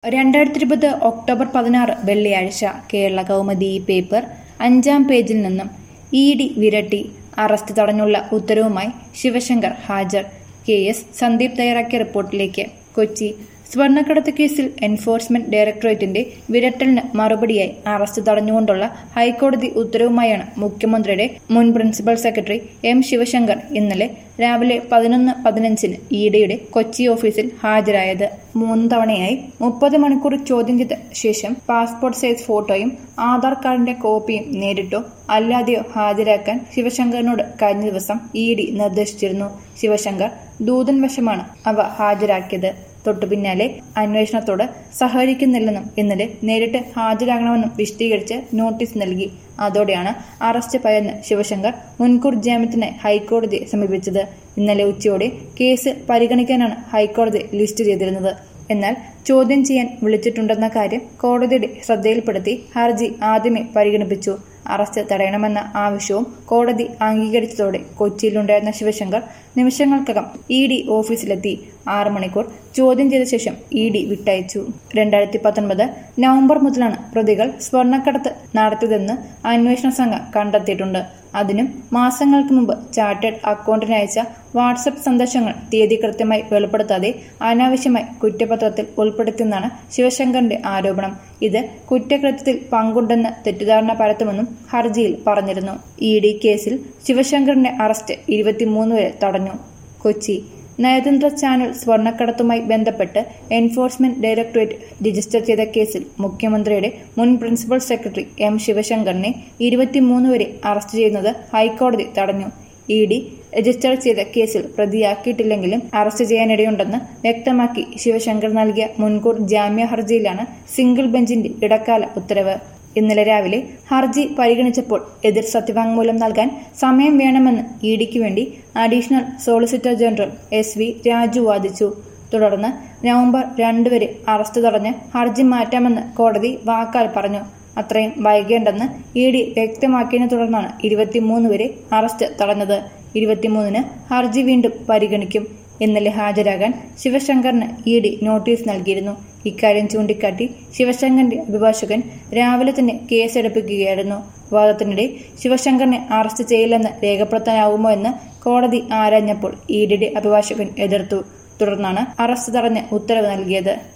രണ്ടായിരത്തി ഇരുപത് ഒക്ടോബർ പതിനാറ് വെള്ളിയാഴ്ച കേരള കൗമുദി പേപ്പർ അഞ്ചാം പേജിൽ നിന്നും ഇ ഡി വിരട്ടി അറസ്റ്റ് തടഞ്ഞുള്ള ഉത്തരവുമായി ശിവശങ്കർ ഹാജർ കെ എസ് സന്ദീപ് തയ്യാറാക്കിയ റിപ്പോർട്ടിലേക്ക് കൊച്ചി സ്വർണ്ണക്കടത്ത് കേസിൽ എൻഫോഴ്സ്മെന്റ് ഡയറക്ടറേറ്റിന്റെ വിരട്ടലിന് മറുപടിയായി അറസ്റ്റ് തടഞ്ഞുകൊണ്ടുള്ള ഹൈക്കോടതി ഉത്തരവുമായാണ് മുഖ്യമന്ത്രിയുടെ മുൻ പ്രിൻസിപ്പൽ സെക്രട്ടറി എം ശിവശങ്കർ ഇന്നലെ രാവിലെ പതിനൊന്ന് പതിനഞ്ചിന് ഇഡിയുടെ കൊച്ചി ഓഫീസിൽ ഹാജരായത് മൂന്ന് തവണയായി മുപ്പത് മണിക്കൂർ ചോദ്യം ചെയ്ത ശേഷം പാസ്പോർട്ട് സൈസ് ഫോട്ടോയും ആധാർ കാർഡിന്റെ കോപ്പിയും നേരിട്ടോ അല്ലാതെയോ ഹാജരാക്കാൻ ശിവശങ്കറിനോട് കഴിഞ്ഞ ദിവസം ഇ ഡി നിർദ്ദേശിച്ചിരുന്നു ശിവശങ്കർ ദൂതൻ വശമാണ് അവ ഹാജരാക്കിയത് തൊട്ടു പിന്നാലെ അന്വേഷണത്തോട് സഹകരിക്കുന്നില്ലെന്നും ഇന്നലെ നേരിട്ട് ഹാജരാകണമെന്നും വിശദീകരിച്ച് നോട്ടീസ് നൽകി അതോടെയാണ് അറസ്റ്റ് ഭയന്ന് ശിവശങ്കർ മുൻകൂർ ജാമ്യത്തിനായി ഹൈക്കോടതിയെ സമീപിച്ചത് ഇന്നലെ ഉച്ചയോടെ കേസ് പരിഗണിക്കാനാണ് ഹൈക്കോടതി ലിസ്റ്റ് ചെയ്തിരുന്നത് എന്നാൽ ചോദ്യം ചെയ്യാൻ വിളിച്ചിട്ടുണ്ടെന്ന കാര്യം കോടതിയുടെ ശ്രദ്ധയിൽപ്പെടുത്തി ഹർജി ആദ്യമേ പരിഗണിപ്പിച്ചു അറസ്റ്റ് തടയണമെന്ന ആവശ്യവും കോടതി അംഗീകരിച്ചതോടെ കൊച്ചിയിലുണ്ടായിരുന്ന ശിവശങ്കർ നിമിഷങ്ങൾക്കകം ഇ ഡി ഓഫീസിലെത്തി ആറ് മണിക്കൂർ ചോദ്യം ചെയ്ത ശേഷം ഇ ഡി വിട്ടയച്ചു രണ്ടായിരത്തി പത്തൊൻപത് നവംബർ മുതലാണ് പ്രതികൾ സ്വർണ്ണക്കടത്ത് നടത്തിയതെന്ന് അന്വേഷണ സംഘം കണ്ടെത്തിയിട്ടുണ്ട് അതിനും മാസങ്ങൾക്ക് മുമ്പ് ചാർട്ടേഡ് അക്കൗണ്ടിന് അയച്ച വാട്സപ്പ് സന്ദേശങ്ങൾ തീയതി കൃത്യമായി വെളിപ്പെടുത്താതെ അനാവശ്യമായി കുറ്റപത്രത്തിൽ ഉൾപ്പെടുത്തിയെന്നാണ് ശിവശങ്കറിന്റെ ആരോപണം ഇത് കുറ്റകൃത്യത്തിൽ പങ്കുണ്ടെന്ന് തെറ്റിദ്ധാരണ പരത്തുമെന്നും ഹർജിയിൽ പറഞ്ഞിരുന്നു ഇ ഡി കേസിൽ ശിവശങ്കറിന്റെ അറസ്റ്റ് ഇരുപത്തിമൂന്ന് വരെ തടഞ്ഞു കൊച്ചി നയതന്ത്ര ചാനൽ സ്വർണ്ണക്കടത്തുമായി ബന്ധപ്പെട്ട് എൻഫോഴ്സ്മെന്റ് ഡയറക്ടറേറ്റ് രജിസ്റ്റർ ചെയ്ത കേസിൽ മുഖ്യമന്ത്രിയുടെ മുൻ പ്രിൻസിപ്പൽ സെക്രട്ടറി എം ശിവശങ്കറിനെ ഇരുപത്തിമൂന്ന് വരെ അറസ്റ്റ് ചെയ്യുന്നത് ഹൈക്കോടതി തടഞ്ഞു ഇ ഡി രജിസ്റ്റർ ചെയ്ത കേസിൽ പ്രതിയാക്കിയിട്ടില്ലെങ്കിലും അറസ്റ്റ് ചെയ്യാനിടയുണ്ടെന്ന് വ്യക്തമാക്കി ശിവശങ്കർ നൽകിയ മുൻകൂർ ജാമ്യ ഹർജിയിലാണ് സിംഗിൾ ബെഞ്ചിന്റെ ഇടക്കാല ഉത്തരവ് ഇന്നലെ രാവിലെ ഹർജി പരിഗണിച്ചപ്പോൾ എതിർ സത്യവാങ്മൂലം നൽകാൻ സമയം വേണമെന്ന് ഇ ഡിക്ക് വേണ്ടി additional solicitor general S V Raju വാദിച്ചു തുടർന്ന് നവംബർ രണ്ട് വരെ അറസ്റ്റ് തടഞ്ഞ് ഹർജി മാറ്റാമെന്ന് കോടതി വാക്കാൽ പറഞ്ഞു അത്രയും വൈകേണ്ടെന്ന് ഇ ഡി വ്യക്തമാക്കിയതിനെ തുടർന്നാണ് ഇരുപത്തിമൂന്ന് വരെ അറസ്റ്റ് തടഞ്ഞത് ഇരുപത്തിമൂന്നിന് ഹർജി വീണ്ടും പരിഗണിക്കും ഇന്നലെ ഹാജരാകാൻ ശിവശങ്കറിന് ഇ ഡി നോട്ടീസ് നൽകിയിരുന്നു ഇക്കാര്യം ചൂണ്ടിക്കാട്ടി ശിവശങ്കറിന്റെ അഭിഭാഷകൻ രാവിലെ തന്നെ കേസെടുപ്പിക്കുകയായിരുന്നു വാദത്തിനിടെ ശിവശങ്കറിനെ അറസ്റ്റ് ചെയ്യില്ലെന്ന് രേഖപ്പെടുത്താനാവുമോ എന്ന് കോടതി ആരാഞ്ഞപ്പോൾ ഇ ഡിയുടെ അഭിഭാഷകൻ എതിർത്തു തുടർന്നാണ് അറസ്റ്റ് തടഞ്ഞ് ഉത്തരവ് നൽകിയത്